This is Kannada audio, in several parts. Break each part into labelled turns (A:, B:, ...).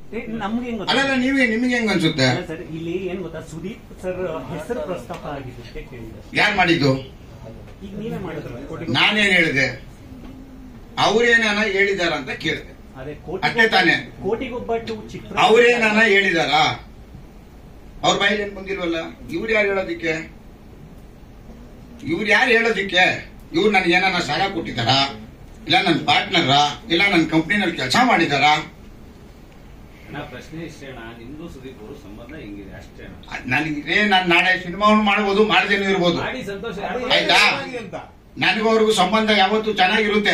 A: ಏ, ನಮ್ಗೆ ಹೆಂಗ್ ಗೊತ್ತಾ?
B: ಅಲ್ಲ ನೀವೇ ನಿಮಗೆ ಹೆಂಗ್ ಅನ್ಸುತ್ತೆ
A: ಅಲ್ಲ ಸರ್ ಇಲ್ಲಿ ಏನ್ ಗೊತ್ತಾ ಸುದೀಪ್ ಸರ್ ಹೆಸರು ಪ್ರಸ್ತಾಪ ಆಗಿದ್ದಕ್ಕೆ ಕೇಳಿದೆ
B: ಯಾರು ಮಾಡಿದ್ದು
A: ಈಗ ನೀವೇ ಮಾಡಿದ್ರು
B: ನಾನೇನ್ ಹೇಳಿದೆ ಅವ್ರೇನಾನ ಹೇಳಿದಾರ ಅಂತ ಕೇಳಿದೆ
A: ಅದೇ
B: ಅಷ್ಟೇ ತಾನೇ?
A: ಕೋಟಿಗೊಬ್ಬಟ್ಟು ಚಿತ್ರ
B: ಅವ್ರೇನಾನ ಹೇಳಿದಾರ ಅವ್ರ ಬಾಯಲ್ಲಿ ಏನ್ ಬಂದಿಲ್ವಲ್ಲ ಇವ್ರು ಯಾರು ಹೇಳೋದಿಕ್ಕೆ ಇವ್ರು ಯಾರು ಹೇಳೋದಿಕ್ಕೆ ಇವ್ರು ನನಗೆ ಏನಾನ ಸಾಲ ಕೊಟ್ಟಿದಾರ ಇಲ್ಲ ನನ್ನ ಪಾರ್ಟ್ನರ ಇಲ್ಲ ನನ್ನ ಕಂಪ್ನಿನಲ್ಲಿ ಕೆಲಸ ಮಾಡಿದಾರ
C: ನಾ ಪ್ರಶ್ನೆ ಇಷ್ಟೇ ಅಣ್ಣ ನಿಮ್ದು ಸುದೀಪ್ ಅವರು ಸಂಬಂಧ ಹೆಂಗಿದೆ ಅಷ್ಟೇ ಅಣ್ಣ.
B: ನನಗೆ ನಾನು ನಾಳೆ ಸಿನಿಮಾವನ್ನು ಮಾಡ್ಬೋದು ಮಾಡದೇನೂ ಇರ್ಬೋದು
C: ಮಾಡಿ ಸಂತೋಷ
B: ಆಯ್ತಾ? ನನಗೂ ಅವ್ರಿಗೂ ಸಂಬಂಧ ಯಾವತ್ತೂ ಚೆನ್ನಾಗಿರುತ್ತೆ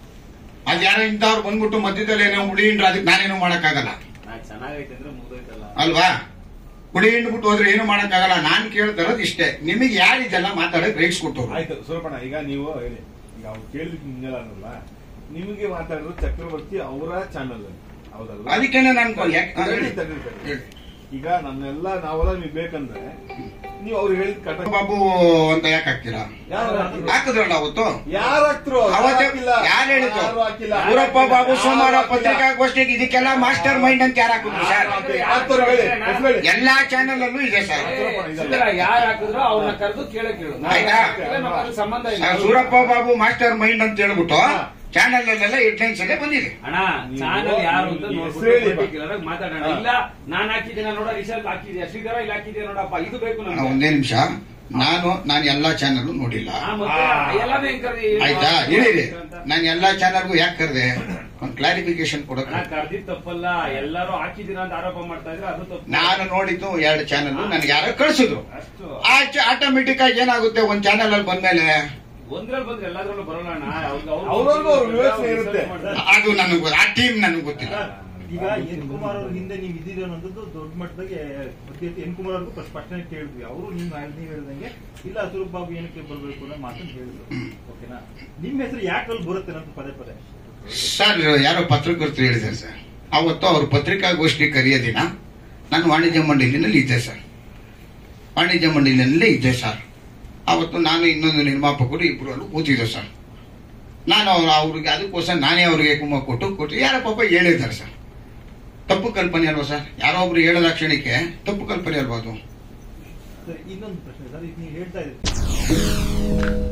B: ಅದ್ ಯಾರೋ ಇಂಥವ್ರು ಬಂದ್ಬಿಟ್ಟು ಮಧ್ಯದಲ್ಲಿ ಏನೋ ಉಳಿ ಹಿಂಡ್ರೆ ಅದಕ್ಕೆ ನಾನೇನು ಮಾಡಕ್ಕಾಗಲ್ಲ
C: ನಾ ಚೆನ್ನಾಗೈತೆ ಅಂದ್ರೆ ಮುಗ್ದೋಯ್ತಲ್ಲ
B: ಅಲ್ವಾ ಉಳಿ ಹಿಂಡ್ಬಿಟ್ಟು ಹೋದ್ರೆ ಏನು ಮಾಡಕ್ಕಾಗಲ್ಲ ನಾನ್ ಕೇಳ್ತಾರದ್ ಇಷ್ಟೇ ನಿಮಗೆ ಯಾರು ಇದೆಲ್ಲ ಮಾತಾಡಕ್ ರೈಟ್ಸ್ ಕೊಟ್ಟವ್ರು
D: ಆಯ್ತು ಸ್ವಲ್ಪಣ ಈಗ ನೀವು ಹೇಳಿ ಈಗ ಅವ್ರು ಕೇಳಿದ್ ನಿಮ್ಗೆಲ್ಲ ಅನ್ನಲ್ಲ ನಿಮಗೆ ಮಾತಾಡಿದ್ರು ಚಕ್ರವರ್ತಿ ಅವರ ಚಾನಲ್ ಹೌದಲ್ಲ
B: ಅದಕ್ಕೇನೆ ನಾನು ಯಾಕೆ
D: ತಡಿ, ತಡಿ, ತಡಿ. ಈಗ ನನ್ನೆಲ್ಲ ನಾವೆಲ್ಲ ನೀವು ಬೇಕಂದ್ರೆ ನೀವು ಅವ್ರು ಹೇಳಿದ ಕಟ
B: ಬಾಬು ಅಂತ ಯಾಕೆ ಹಾಕ್ತೀರಾ
D: ಯಾರು ಹಾಕಿದ್ರು?
B: ಹಾಕಿದ್ರಲ್ಲ ಅವತ್ತು
D: ಯಾರು ಹಾಕ್ದ್ರು? ಯಾರು
B: ಅವತ್ತೇ
D: ಹಾಕಿಲ್ಲ?
B: ಯಾರು ಹೇಳಿದ್ರು
D: ಯಾರು ಹಾಕಿಲ್ಲ?
B: ಯೂರಪ್ಪ ಬಾಬು
D: ಯಾರು
B: ಸೋಮವಾರ
D: ಹಾಕಿಲ್ಲ?
B: ಪತ್ರಿಕಾಗೋಷ್ಠಿಗೆ ಇದಕ್ಕೆಲ್ಲ ಮಾಸ್ಟರ್ ಮೈಂಡ್ ಅಂತ ಯಾರು ಹಾಕಿದ್ರು ಸರ್
D: ಯಾರು ಹಾಕ್ತಾರೆ ಹೇಳಿ, ಹೆಸ್ರು ಹೇಳಿ.
B: ಎಲ್ಲಾ ಚಾನೆಲ್ ಅಲ್ಲೂ ಇದೆ ಸರ್
D: ಸ್ವಲ್ಪಣ ಇದಲ್ಲ.
C: ಸುಂದರ ಯಾರು ಹಾಕಿದ್ರು ಅವ್ರನ್ನ ಕರೆದು ಕೇಳ ಕೇಳು
B: ಆಯ್ತಾ?
C: ನಮಗೆ ಸಂಬಂಧ ಇಲ್ಲ
B: ಆ ಸೂರಪ್ಪ ಬಾಬು ಮಾಸ್ಟರ್ ಮೈಂಡ್ ಅಂತ ಹೇಳ್ಬಿಟ್ಟು ಚಾನೆಲ್ ಅಲ್ಲೆಲ್ಲ ಹೆಡ್ಲೈನ್ಸ್ ಅಲ್ಲೇ ಬಂದಿದೆ
C: ಅಣ್ಣ ಚಾನಲ್ ಯಾರು ಅಂತ
D: ನೀವು
C: ನೋಡ್ಬಿಟ್ಟು
D: ಹೆಸ್ರು ಹೇಳಿ.
C: particular ಆಗಿ ಮಾತಾಡೋಣ ಇಲ್ಲ ನಾನ್ ಹಾಕಿದ್ದೀನ ನೋಡ ರಿಷಬ್ ಹಾಕಿದ್ಯಾ ಶ್ರೀಧರ ಇಲ್ಲಿ ಹಾಕಿದ್ಯಾ ನೋಡಪ್ಪ ಇದು ಬೇಕು
B: ಆ,
C: ನಮ್ಗೆ
B: ಒಂದೇ ನಿಮಿಷ ನಾನು ನಾನು ಎಲ್ಲಾ ಚಾನಲ್ ನೋಡಿಲ್ಲ
C: ಆ, ಮತ್ತೆ ಎಲ್ಲಾನು ಹೆಂಗ್ ಕರ್ದಿ?
B: ಆಯ್ತಾ ಹೇಳಿರಿ ನಾನು ಎಲ್ಲಾ ಚಾನಲ್ಗೂ ಯಾಕೆ ಕರೆದೆ ಒಂದು ಕ್ಲಾರಿಫಿಕೇಶನ್
C: ಅಣ್ಣ
B: ಕೊಡಕ್ಕೆ
C: ಕರ್ದಿದ್ ತಪ್ಪಲ್ಲ ಎಲ್ಲರೂ ಹಾಕಿದ್ದೀರಾ ಅಂತ ಆರೋಪ ಮಾಡ್ತಾ ಇದ್ರೆ ಅದು ತಪ್ಪು
B: ನಾನು ನೋಡಿದ್ದು ಎರಡು ಚಾನಲ್ ನನಗೆ ಯಾರೋ ಕಳಿಸಿದ್ರು
C: ಅಷ್ಟು
B: ಆಟೋಮೆಟಿಕ್ ಆಗಿ ಏನಾಗುತ್ತೆ ಒಂದ್ ಚಾನಲ್ ಅಲ್ಲಿ ಬಂದ್ಮೇಲೆ
C: ಒಂದ್ರಲ್ಲಿ ಬಂದ್ರೆ ಎಲ್ಲಾದ್ರಲ್ಲೂ ಬರೋಣ ಅಣ್ಣ ಅವ್ರಿಗೆ
D: ಅವ್ರವ್ರಿಗೂ ಅವ್ರ ವಿವೇಚನೆ ಇರುತ್ತೆ.
B: ಅದು ನನಗೆ ಆ ಟೀಮ್ ನನಗೆ ಗೊತ್ತಿಲ್ಲ
E: ಈಗ ಎನ್ ಕುಮಾರ್ ಅವ್ರ ಹಿಂದೆ ನೀವು ಇದ್ದೀರಿ ಅನ್ನೋದು ದೊಡ್ಡ ಮಟ್ಟದಾಗೆ ಅತ್ಯಂತ ಎನ್ ಕುಮಾರ್ ಅವ್ರಿಗೂ ಸ್ಪಷ್ಟನೆ ಕೇಳಿದ್ವಿ ಅವರು ನೀವು ನೀವು ಹೇಳ್ದಂಗೆ ಇಲ್ಲ ಸ್ವರೂಪ್ ಬಾಬು ಏನಕ್ಕೆ ಬರ್ಬೇಕು ಅನ್ನೋ ಮಾತನ್ನು ಹೇಳಿದ್ರು ಓಕೆನಾ ನಿಮ್ಮ ಹೆಸರು ಯಾಕೆ ಅಲ್ಲಿ ಬರುತ್ತೆ ಅಂತ ಪದೇ ಪದೇ
B: ಸರ್ ಯಾರೋ ಪತ್ರಕರ್ತರು ಹೇಳಿದ್ದಾರೆ ಸರ್ ಅವತ್ತು ಅವ್ರ ಪತ್ರಿಕಾಗೋಷ್ಠಿ ಕರೆಯೋ ದಿನ ನಾನು ವಾಣಿಜ್ಯ ಮಂಡಳಿನಲ್ಲಿ ಇದ್ದೆ ಸರ್ ವಾಣಿಜ್ಯ ಮಂಡಳಿನಲ್ಲೇ ಇದ್ದೆ ಸರ್ ಅವತ್ತು ನಾನು ಇನ್ನೊಂದು ನಿರ್ಮಾಪಕರು ಇಬ್ರು ಅಲ್ಲಿ ಕೂತಿದ್ದೆ ಸರ್ ನಾನು ಅವ್ರ ಅವ್ರಿಗೆ ಅದಕ್ಕೋಸ್ಕರ ನಾನೇ ಅವ್ರಿಗೆ ಕುಮ್ಮ ಕೊಟ್ಟು ಕೊಟ್ಟು ಯಾರೋ ಪಾಪ ಹೇಳಿದ್ದಾರೆ ಸರ್ ತಪ್ಪು ಕಲ್ಪನೆ ಅಲ್ವಾ ಸರ್ ಯಾರೋ ಒಬ್ರು ಹೇಳದ ಕ್ಷಣಕ್ಕೆ ತಪ್ಪು ಕಲ್ಪನೆ ಅಲ್ವಾ ಅದು
E: ಸರ್, ಇನ್ನೊಂದು ಪ್ರಶ್ನೆ ಸರ್ ಈಗ ನೀವು ಹೇಳ್ತಾ ಇದ್ದೀರಿ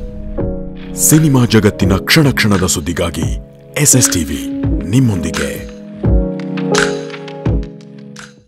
F: ಸಿನಿಮಾ ಜಗತ್ತಿನ ಕ್ಷಣ ಕ್ಷಣದ ಸುದ್ದಿಗಾಗಿ ಎಸ್ ಎಸ್ ಟಿವಿ ನಿಮ್ಮೊಂದಿಗೆ